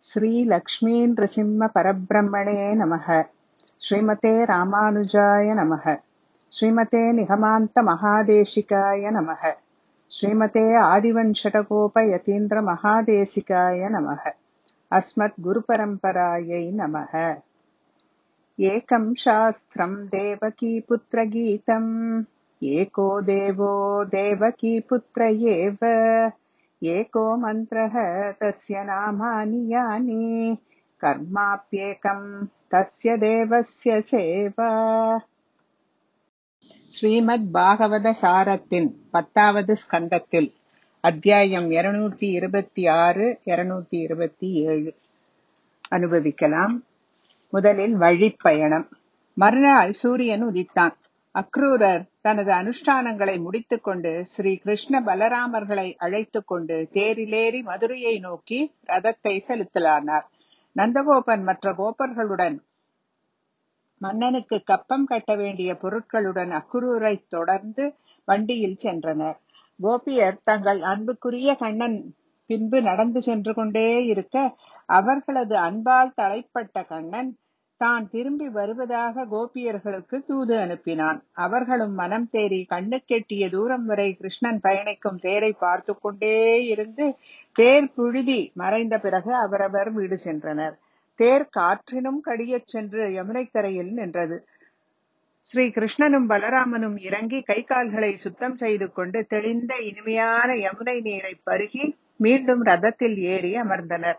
श्रीलक्ष्मीनृसिंहपरब्रह्मणे नमः श्रीमते रामानुजाय नमः श्रीमते निगमान्तमहादेशिकाय नमः श्रीमते आदिवञ्शटकोपयतीन्द्रमहादेशिकाय नमः अस्मद्गुरुपरम्परायै नमः एकं शास्त्रम् देवकीपुत्रगीतम् एको देवो देवकीपुत्र एव एको मन्त्रः तस्य नामानि यानि कर्माप्येकम् तस्य தேவஸ்ய சேவா ஸ்ரீமத் பாகவத சாரத்தின் பத்தாவது ஸ்கந்தத்தில் அத்தியாயம் இருநூத்தி இருபத்தி ஆறு இருநூத்தி இருபத்தி ஏழு அனுபவிக்கலாம் முதலில் வழிப்பயணம் மறுநாள் சூரியன் உதித்தான் அக்ரூரர் தனது அனுஷ்டானங்களை முடித்துக்கொண்டு ஸ்ரீ கிருஷ்ண பலராமர்களை அழைத்துக் கொண்டு தேரிலேறி மதுரையை நோக்கி ரதத்தை செலுத்தலானார் நந்தகோபன் மற்ற கோப்பர்களுடன் மன்னனுக்கு கப்பம் கட்ட வேண்டிய பொருட்களுடன் அக்குரூரை தொடர்ந்து வண்டியில் சென்றனர் கோபியர் தங்கள் அன்புக்குரிய கண்ணன் பின்பு நடந்து சென்று கொண்டே இருக்க அவர்களது அன்பால் தலைப்பட்ட கண்ணன் தான் திரும்பி வருவதாக கோபியர்களுக்கு தூது அனுப்பினான் அவர்களும் மனம் தேறி கண்ணு கெட்டிய தூரம் வரை கிருஷ்ணன் பயணிக்கும் தேரை பார்த்து கொண்டே இருந்து தேர் புழுதி மறைந்த பிறகு அவரவர் வீடு சென்றனர் தேர் காற்றினும் கடியச் சென்று யமுனைக்கரையில் நின்றது ஸ்ரீ கிருஷ்ணனும் பலராமனும் இறங்கி கை கால்களை சுத்தம் செய்து கொண்டு தெளிந்த இனிமையான யமுனை நீரை பருகி மீண்டும் ரதத்தில் ஏறி அமர்ந்தனர்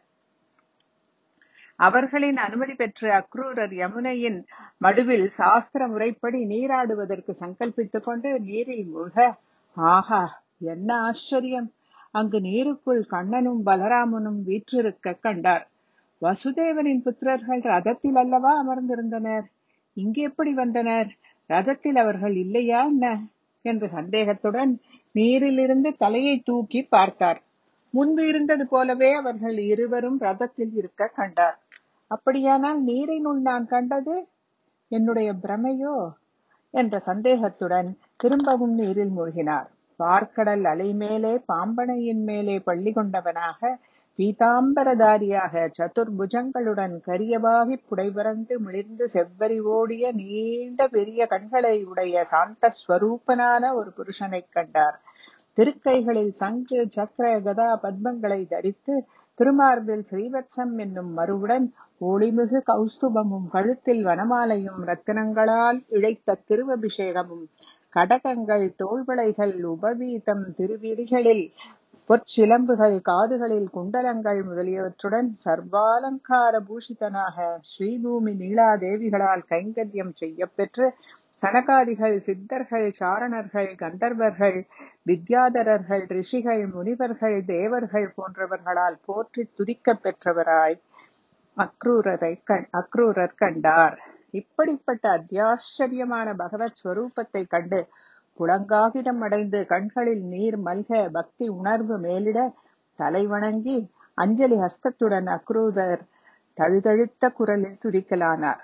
அவர்களின் அனுமதி பெற்ற அக்ரூரர் யமுனையின் மடுவில் சாஸ்திர முறைப்படி நீராடுவதற்கு சங்கல்பித்துக் கொண்டு நீரில் மூழ்க ஆஹா என்ன ஆச்சரியம் அங்கு நீருக்குள் கண்ணனும் பலராமனும் வீற்றிருக்க கண்டார் வசுதேவனின் புத்திரர்கள் ரதத்தில் அல்லவா அமர்ந்திருந்தனர் இங்கு எப்படி வந்தனர் ரதத்தில் அவர்கள் இல்லையா என்ன என்ற சந்தேகத்துடன் நீரிலிருந்து தலையை தூக்கி பார்த்தார் முன்பு இருந்தது போலவே அவர்கள் இருவரும் ரதத்தில் இருக்க கண்டார் அப்படியானால் நீரினுள் நான் கண்டது என்னுடைய பிரமையோ என்ற சந்தேகத்துடன் திரும்பவும் நீரில் மூழ்கினார் பார்க்கடல் அலை மேலே பாம்பனையின் மேலே பள்ளி கொண்டவனாக பீதாம்பரதாரியாக சதுர்புஜங்களுடன் கரியவாகி புடைபறந்து மிளிர்ந்து செவ்வரி ஓடிய நீண்ட பெரிய கண்களை உடைய சாந்த ஸ்வரூபனான ஒரு புருஷனைக் கண்டார் திருக்கைகளில் சங்கு சக்கர கதா பத்மங்களை தரித்து திருமார்பில் ஸ்ரீவத்சம் என்னும் மறுவுடன் ஒளிமிகு கௌஸ்துபமும் கழுத்தில் வனமாலையும் ரத்தினங்களால் இழைத்த திருவபிஷேகமும் கடகங்கள் தோள்வளைகள் உபவீதம் திருவிழிகளில் பொற்சிலம்புகள் காதுகளில் குண்டலங்கள் முதலியவற்றுடன் சர்வாலங்கார பூஷிதனாக ஸ்ரீபூமி நீலாதேவிகளால் கைங்கரியம் செய்யப்பெற்று சனகாதிகள் சித்தர்கள் சாரணர்கள் கந்தர்வர்கள் வித்யாதரர்கள் ரிஷிகள் முனிவர்கள் தேவர்கள் போன்றவர்களால் போற்றி துதிக்க பெற்றவராய் அக்ரூரரை கண் அக்ரூரர் கண்டார் இப்படிப்பட்ட அத்தியாச்சரியமான பகவத் ஸ்வரூபத்தை கண்டு புலங்காகிதம் அடைந்து கண்களில் நீர் மல்க பக்தி உணர்வு மேலிட தலை வணங்கி அஞ்சலி ஹஸ்தத்துடன் அக்ரூதர் தழுதழுத்த குரலில் துதிக்கலானார்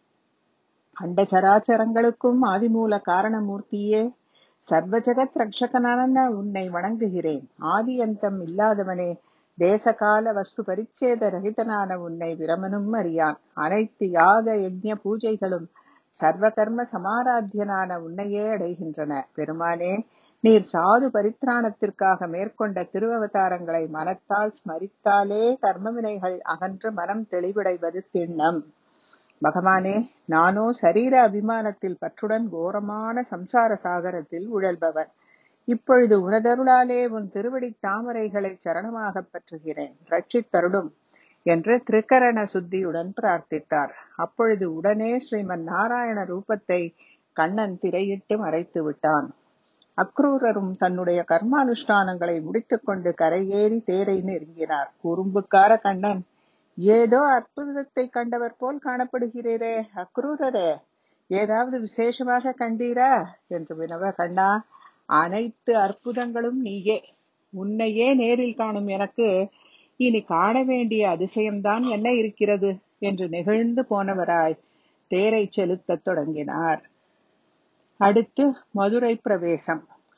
அண்ட சராச்சரங்களுக்கும் ஆதிமூல காரணமூர்த்தியே சர்வ ஜெகத் ரட்சகனான உன்னை வணங்குகிறேன் ஆதி அந்தம் இல்லாதவனே தேசகால வஸ்து பரிச்சேத ரகிதனான உன்னை விரமனும் அறியான் அனைத்து யாக யஜ்ய பூஜைகளும் சர்வகர்ம சமாராத்தியனான உன்னையே அடைகின்றன பெருமானே நீர் சாது பரித்ராணத்திற்காக மேற்கொண்ட திருவவதாரங்களை மனத்தால் ஸ்மரித்தாலே கர்மவினைகள் அகன்று மனம் தெளிவடைவது திண்ணம் பகவானே நானோ சரீர அபிமானத்தில் பற்றுடன் கோரமான சம்சார சாகரத்தில் உழல்பவன் இப்பொழுது உனதருளாலே உன் திருவடி தாமரைகளை சரணமாக பற்றுகிறேன் ரட்சித்தருடும் என்று திரிகரண சுத்தியுடன் பிரார்த்தித்தார் அப்பொழுது உடனே ஸ்ரீமன் நாராயண ரூபத்தை கண்ணன் திரையிட்டு மறைத்து விட்டான் அக்ரூரரும் தன்னுடைய கர்மானுஷ்டானங்களை முடித்துக்கொண்டு கரையேறி தேரை நெருங்கினார் குறும்புக்கார கண்ணன் ஏதோ அற்புதத்தை கண்டவர் போல் காணப்படுகிறீரே அக்ரூரரே ஏதாவது விசேஷமாக கண்டீரா என்று வினவ கண்ணா அனைத்து அற்புதங்களும் நீயே உன்னையே நேரில் காணும் எனக்கு இனி காண வேண்டிய அதிசயம்தான் என்ன இருக்கிறது என்று நெகிழ்ந்து போனவராய் தேரை செலுத்தத் தொடங்கினார் அடுத்து மதுரை பிரவேசம்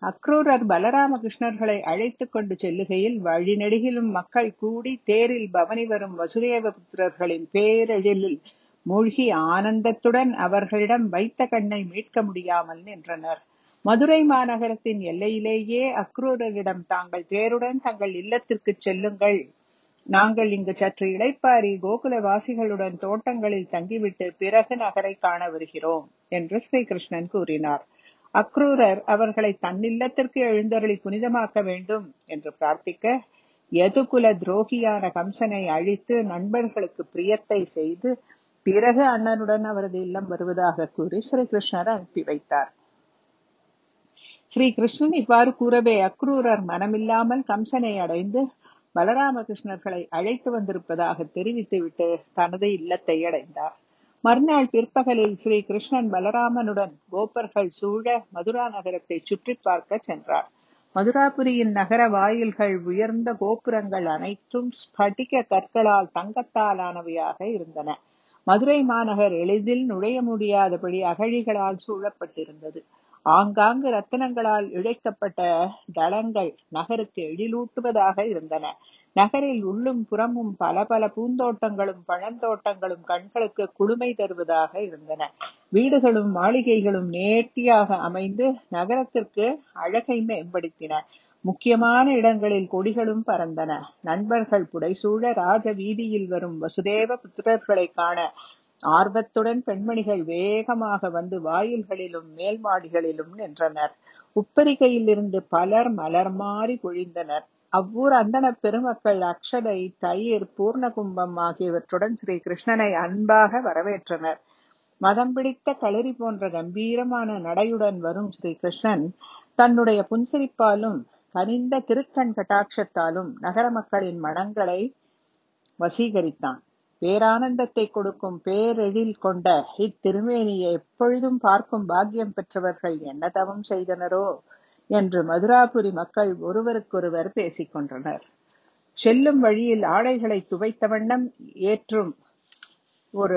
அக்ரூரர் பலராமகிருஷ்ணர்களை அழைத்துக் கொண்டு செல்லுகையில் வழிநெடுகிலும் மக்கள் கூடி தேரில் பவனி வரும் வசுதேவ புத்திரர்களின் பேரெழிலில் மூழ்கி ஆனந்தத்துடன் அவர்களிடம் வைத்த கண்ணை மீட்க முடியாமல் நின்றனர் மதுரை மாநகரத்தின் எல்லையிலேயே அக்ரூரரிடம் தாங்கள் தேருடன் தங்கள் இல்லத்திற்கு செல்லுங்கள் நாங்கள் இங்கு சற்று இளைப்பாரி கோகுலவாசிகளுடன் தோட்டங்களில் தங்கிவிட்டு பிறகு நகரை காண வருகிறோம் என்று ஸ்ரீகிருஷ்ணன் கூறினார் அக்ரூரர் அவர்களை தன்னில்லத்திற்கு எழுந்தருளி புனிதமாக்க வேண்டும் என்று பிரார்த்திக்க யதுகுல துரோகியான கம்சனை அழித்து நண்பர்களுக்கு பிரியத்தை செய்து பிறகு அண்ணனுடன் அவரது இல்லம் வருவதாக கூறி ஸ்ரீகிருஷ்ணர் அனுப்பி வைத்தார் ஸ்ரீ கிருஷ்ணன் இவ்வாறு கூறவே அக்ரூரர் மனமில்லாமல் கம்சனை அடைந்து பலராமகிருஷ்ணர்களை அழைத்து வந்திருப்பதாக தெரிவித்துவிட்டு தனது இல்லத்தை அடைந்தார் மறுநாள் பிற்பகலில் ஸ்ரீ கிருஷ்ணன் பலராமனுடன் கோப்பர்கள் சூழ மதுரா நகரத்தை சுற்றி பார்க்க சென்றார் மதுராபுரியின் நகர வாயில்கள் உயர்ந்த கோபுரங்கள் அனைத்தும் ஸ்படிக கற்களால் தங்கத்தாலானவையாக இருந்தன மதுரை மாநகர் எளிதில் நுழைய முடியாதபடி அகழிகளால் சூழப்பட்டிருந்தது ஆங்காங்கு ரத்தினங்களால் இழைக்கப்பட்ட தளங்கள் நகருக்கு எழிலூட்டுவதாக இருந்தன நகரில் உள்ளும் புறமும் பல பல பூந்தோட்டங்களும் பழந்தோட்டங்களும் கண்களுக்கு குளுமை தருவதாக இருந்தன வீடுகளும் மாளிகைகளும் நேர்த்தியாக அமைந்து நகரத்திற்கு அழகை மேம்படுத்தின முக்கியமான இடங்களில் கொடிகளும் பறந்தன நண்பர்கள் புடைசூழ ராஜ வீதியில் வரும் வசுதேவ புத்திரர்களை காண ஆர்வத்துடன் பெண்மணிகள் வேகமாக வந்து வாயில்களிலும் மேல் மாடிகளிலும் நின்றனர் உப்பரிகையில் இருந்து பலர் மலர் மாறி பொழிந்தனர் அவ்வூர் அந்தன பெருமக்கள் அக்ஷதை தயிர் பூர்ணகும்பம் ஆகியவற்றுடன் ஸ்ரீ கிருஷ்ணனை அன்பாக வரவேற்றனர் மதம் பிடித்த களரி போன்ற கம்பீரமான நடையுடன் வரும் ஸ்ரீ கிருஷ்ணன் தன்னுடைய புன்சிரிப்பாலும் கனிந்த திருக்கண் கட்டாட்சத்தாலும் நகர மக்களின் மனங்களை வசீகரித்தான் பேரானந்தத்தை கொடுக்கும் பேரெழில் கொண்ட இத்திருமேனியை எப்பொழுதும் பார்க்கும் பாக்கியம் பெற்றவர்கள் என்ன தவம் செய்தனரோ என்று மதுராபுரி மக்கள் ஒருவருக்கொருவர் பேசிக் கொண்டனர் செல்லும் வழியில் ஆடைகளை துவைத்த வண்ணம் ஏற்றும் ஒரு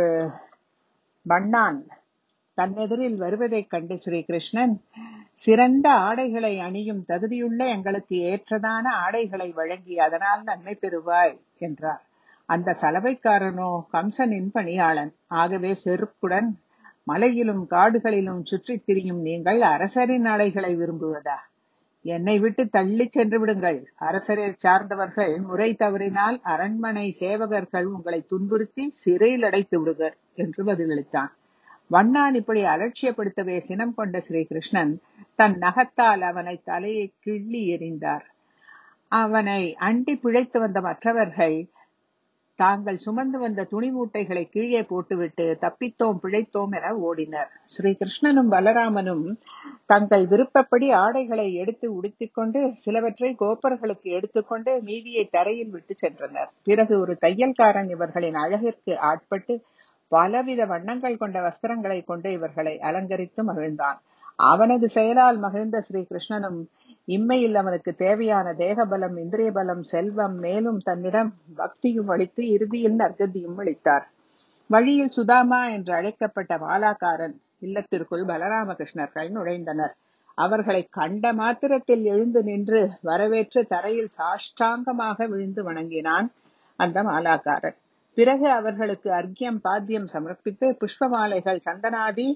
வண்ணான் தன்னெதிரில் வருவதைக் கண்டு ஸ்ரீகிருஷ்ணன் சிறந்த ஆடைகளை அணியும் தகுதியுள்ள எங்களுக்கு ஏற்றதான ஆடைகளை வழங்கி அதனால் நன்மை பெறுவாய் என்றார் அந்த சலவைக்காரனோ கம்சனின் பணியாளன் ஆகவே செருப்புடன் மலையிலும் காடுகளிலும் சுற்றித் திரியும் நீங்கள் அரசரின் ஆடைகளை விரும்புவதா என்னை விட்டு தள்ளி சென்று விடுங்கள் அரசரை சார்ந்தவர்கள் முறை தவறினால் அரண்மனை சேவகர்கள் உங்களை துன்புறுத்தி சிறையில் அடைத்து விடுவர் என்று பதிலளித்தான் வண்ணான் இப்படி அலட்சியப்படுத்தவே சினம் கொண்ட ஸ்ரீகிருஷ்ணன் தன் நகத்தால் அவனை தலையை கிள்ளி எறிந்தார் அவனை அண்டி பிழைத்து வந்த மற்றவர்கள் தாங்கள் சுமந்து வந்த துணி மூட்டைகளை கீழே போட்டுவிட்டு தப்பித்தோம் பிழைத்தோம் என ஓடினர் ஸ்ரீ கிருஷ்ணனும் பலராமனும் தங்கள் விருப்பப்படி ஆடைகளை எடுத்து உடுத்திக்கொண்டு சிலவற்றை கோப்பர்களுக்கு எடுத்துக்கொண்டு மீதியை தரையில் விட்டு சென்றனர் பிறகு ஒரு தையல்காரன் இவர்களின் அழகிற்கு ஆட்பட்டு பலவித வண்ணங்கள் கொண்ட வஸ்திரங்களை கொண்டு இவர்களை அலங்கரித்து மகிழ்ந்தான் அவனது செயலால் மகிழ்ந்த ஸ்ரீ கிருஷ்ணனும் இம்மையில் அவனுக்கு தேவையான தேகபலம் இந்திரிய பலம் செல்வம் மேலும் தன்னிடம் பக்தியும் அளித்து இறுதியில் நற்கதியும் அளித்தார் வழியில் சுதாமா என்று அழைக்கப்பட்ட வாலாக்காரன் இல்லத்திற்குள் பலராமகிருஷ்ணர்கள் நுழைந்தனர் அவர்களை கண்ட மாத்திரத்தில் எழுந்து நின்று வரவேற்று தரையில் சாஷ்டாங்கமாக விழுந்து வணங்கினான் அந்த மாலாக்காரன் பிறகு அவர்களுக்கு அர்க்கியம் பாத்தியம் சமர்ப்பித்து புஷ்ப மாலைகள் சந்தனாதி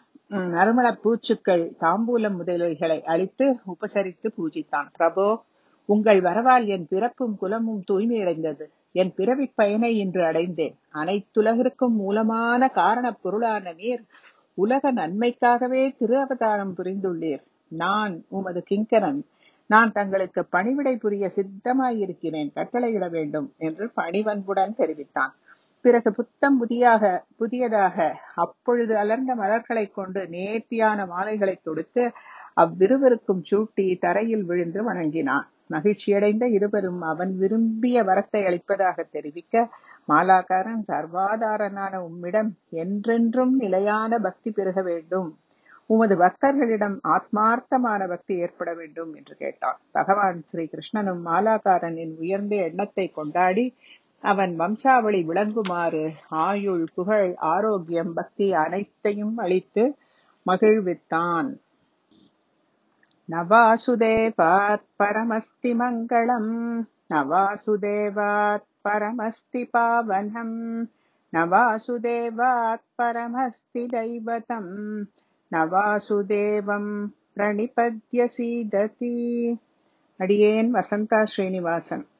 நறுமண பூச்சுக்கள் தாம்பூலம் முதலியவைகளை அளித்து உபசரித்து பூஜித்தான் பிரபோ உங்கள் வரவால் என் பிறப்பும் குலமும் தூய்மையடைந்தது என் பிறவி பயனை இன்று அடைந்தேன் அனைத்துலகிற்கும் மூலமான காரணப் பொருளான நீர் உலக நன்மைக்காகவே திரு அவதாரம் புரிந்துள்ளீர் நான் உமது கிங்கரன் நான் தங்களுக்கு பணிவிடை புரிய சித்தமாயிருக்கிறேன் கட்டளையிட வேண்டும் என்று பணிவன்புடன் தெரிவித்தான் பிறகு புத்தம் புதியாக புதியதாக அப்பொழுது அலர்ந்த மலர்களை கொண்டு நேர்த்தியான மாலைகளை தொடுத்து அவ்விருவருக்கும் சூட்டி தரையில் விழுந்து வணங்கினான் மகிழ்ச்சியடைந்த இருவரும் அவன் விரும்பிய வரத்தை அளிப்பதாக தெரிவிக்க மாலாக்காரன் சர்வாதாரனான உம்மிடம் என்றென்றும் நிலையான பக்தி பெருக வேண்டும் உமது பக்தர்களிடம் ஆத்மார்த்தமான பக்தி ஏற்பட வேண்டும் என்று கேட்டான் பகவான் ஸ்ரீ கிருஷ்ணனும் மாலாக்காரனின் உயர்ந்த எண்ணத்தை கொண்டாடி அவன் வம்சாவளி விளங்குமாறு ஆயுள் புகழ் ஆரோக்கியம் பக்தி அனைத்தையும் அளித்து மகிழ்வித்தான் न वासुदेवात् परमस्ति मङ्गलम् न वासुदेवात् परमस्ति पावनम् न वासुदेवात् परमस्ति दैवतम् न वासुदेवम् प्रणिपद्य सीदति अडियेन् वसन्ता श्रीनिवासन्